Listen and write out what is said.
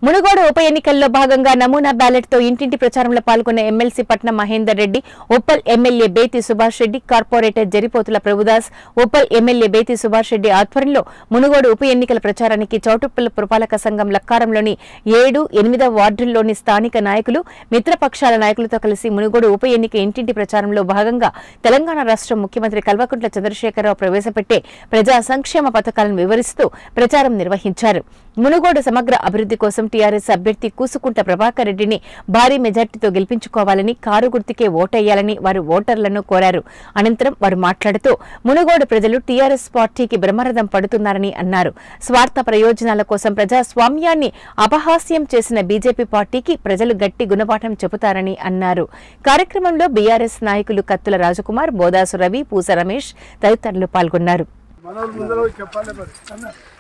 మునుగోడు ఉప ఎన్నికల్లో భాగంగా నమూనా బ్యాలెట్ తో ఇంటింటి ప్రచారంలో పాల్గొన్న MLC Patnam Mahender Reddy Uppal MLA Bethi Subhash Reddy corporator Jaripothula Prabhudas Uppal MLA Bethi Subhash Reddy ఆధ్వర్యంలో మునుగోడు ఉప ఎన్నికల ప్రచారానికి చౌటుప్పల్ పురపాలక సంఘం లక్కారంలోని ఏడు ఎనిమిదవ వార్డుల్లోని స్థానిక నాయకులు మిత్రపక్షాల నాయకులతో కలిసి మునుగోడు ఉప ఎన్నిక ఇంటింటి ప్రచారంలో భాగంగా తెలంగాణ రాష్ట్ర ముఖ్యమంత్రి కల్వకుంట్ల చంద్రశేఖరరావు ప్రవేశపెట్టే ప్రజా సంక్షేమ పథకాలను వివరిస్తూ ప్రచారం నిర్వహించారు మునుగోడు సమగ్ర అభివృద్ధి కోసం టీఆర్ఎస్ అభ్యర్థి కూసుకుంట ప్రభాకర్ రెడ్డిని భారీ మెజార్టీతో గెలిపించుకోవాలని కారు గుర్తుకే ఓటేయాలని వారు ఓటర్లను కోరారు అనంతరం వారు మాట్లాడుతూ మునుగోడు ప్రజలు టీఆర్ఎస్ పార్టీకి బ్రహ్మరథం పడుతున్నారని అన్నారు స్వార్థ ప్రయోజనాల కోసం ప్రజాస్వామ్యాన్ని అపహాస్యం చేసిన బీజేపీ పార్టీకి ప్రజలు గట్టి గుణపాఠం చెబుతారని అన్నారు కార్యక్రమంలో బీఆర్ఎస్ నాయకులు కత్తుల రాజకుమార్ బోదాసు రవి పూస రమేష్ తదితరులు పాల్గొన్నారు మనోళ్ళు ముందర పోయి చెప్పాలి మరి అన్న